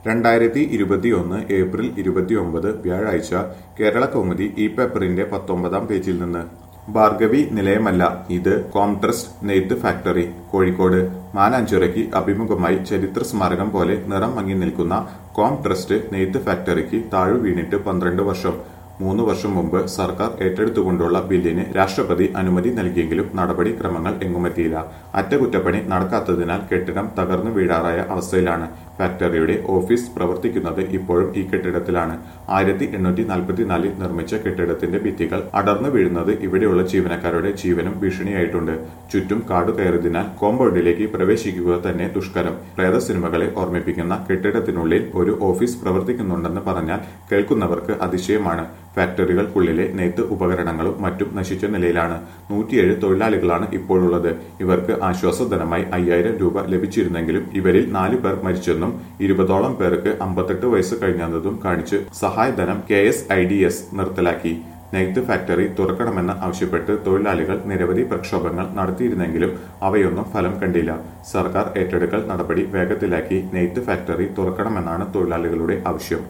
രണ്ടായിരത്തി ഇരുപത്തിയൊന്ന് ഏപ്രിൽ ഇരുപത്തിയൊമ്പത് വ്യാഴാഴ്ച കേരള കൗമുദി ഈ പേപ്പറിന്റെ പത്തൊമ്പതാം പേജിൽ നിന്ന് ഭാർഗവി നിലയമല്ല ഇത് കോംട്രസ്റ്റ് നെയ്ത്ത് ഫാക്ടറി കോഴിക്കോട് മാനാഞ്ചിറയ്ക്ക് അഭിമുഖമായി ചരിത്ര സ്മാരകം പോലെ നിറം മങ്ങി നിൽക്കുന്ന കോം ട്രസ്റ്റ് നെയ്ത്ത് ഫാക്ടറിക്ക് താഴു വീണിട്ട് പന്ത്രണ്ട് വർഷം മൂന്ന് വർഷം മുമ്പ് സർക്കാർ ഏറ്റെടുത്തുകൊണ്ടുള്ള ബില്ലിന് രാഷ്ട്രപതി അനുമതി നൽകിയെങ്കിലും നടപടി ക്രമങ്ങൾ എങ്ങുമെത്തിയില്ല അറ്റകുറ്റപ്പണി നടക്കാത്തതിനാൽ കെട്ടിടം തകർന്നു വീഴാറായ അവസ്ഥയിലാണ് ഫാക്ടറിയുടെ ഓഫീസ് പ്രവർത്തിക്കുന്നത് ഇപ്പോഴും ഈ കെട്ടിടത്തിലാണ് ആയിരത്തി എണ്ണൂറ്റി നാൽപ്പത്തിനാലിൽ നിർമ്മിച്ച കെട്ടിടത്തിന്റെ ഭിത്തികൾ അടർന്നു വീഴുന്നത് ഇവിടെയുള്ള ജീവനക്കാരുടെ ജീവനും ഭീഷണിയായിട്ടുണ്ട് ചുറ്റും കാടു കയറിയതിനാൽ കോമ്പൗണ്ടിലേക്ക് പ്രവേശിക്കുക തന്നെ ദുഷ്കരം പ്രേത സിനിമകളെ ഓർമ്മിപ്പിക്കുന്ന കെട്ടിടത്തിനുള്ളിൽ ഒരു ഓഫീസ് പ്രവർത്തിക്കുന്നുണ്ടെന്ന് പറഞ്ഞാൽ കേൾക്കുന്നവർക്ക് അതിശയമാണ് ഫാക്ടറികൾക്കുള്ളിലെ നെയ്ത്ത് ഉപകരണങ്ങളും മറ്റും നശിച്ച നിലയിലാണ് നൂറ്റിയേഴ് തൊഴിലാളികളാണ് ഇപ്പോഴുള്ളത് ഇവർക്ക് ആശ്വാസധനമായി അയ്യായിരം രൂപ ലഭിച്ചിരുന്നെങ്കിലും ഇവരിൽ നാലു പേർ മരിച്ചെന്നും ഇരുപതോളം പേർക്ക് അമ്പത്തെട്ട് വയസ്സ് കഴിഞ്ഞതും കാണിച്ച് സഹായധനം K S I D S നിർത്തലാക്കി നെയ്ത്ത് ഫാക്ടറി തുറക്കണമെന്ന് ആവശ്യപ്പെട്ട് തൊഴിലാളികൾ നിരവധി പ്രക്ഷോഭങ്ങൾ നടത്തിയിരുന്നെങ്കിലും അവയൊന്നും ഫലം കണ്ടില്ല സർക്കാർ ഏറ്റെടുക്കൽ നടപടി വേഗത്തിലാക്കി നെയ്ത്ത് ഫാക്ടറി തുറക്കണമെന്നാണ് തൊഴിലാളികളുടെ ആവശ്യം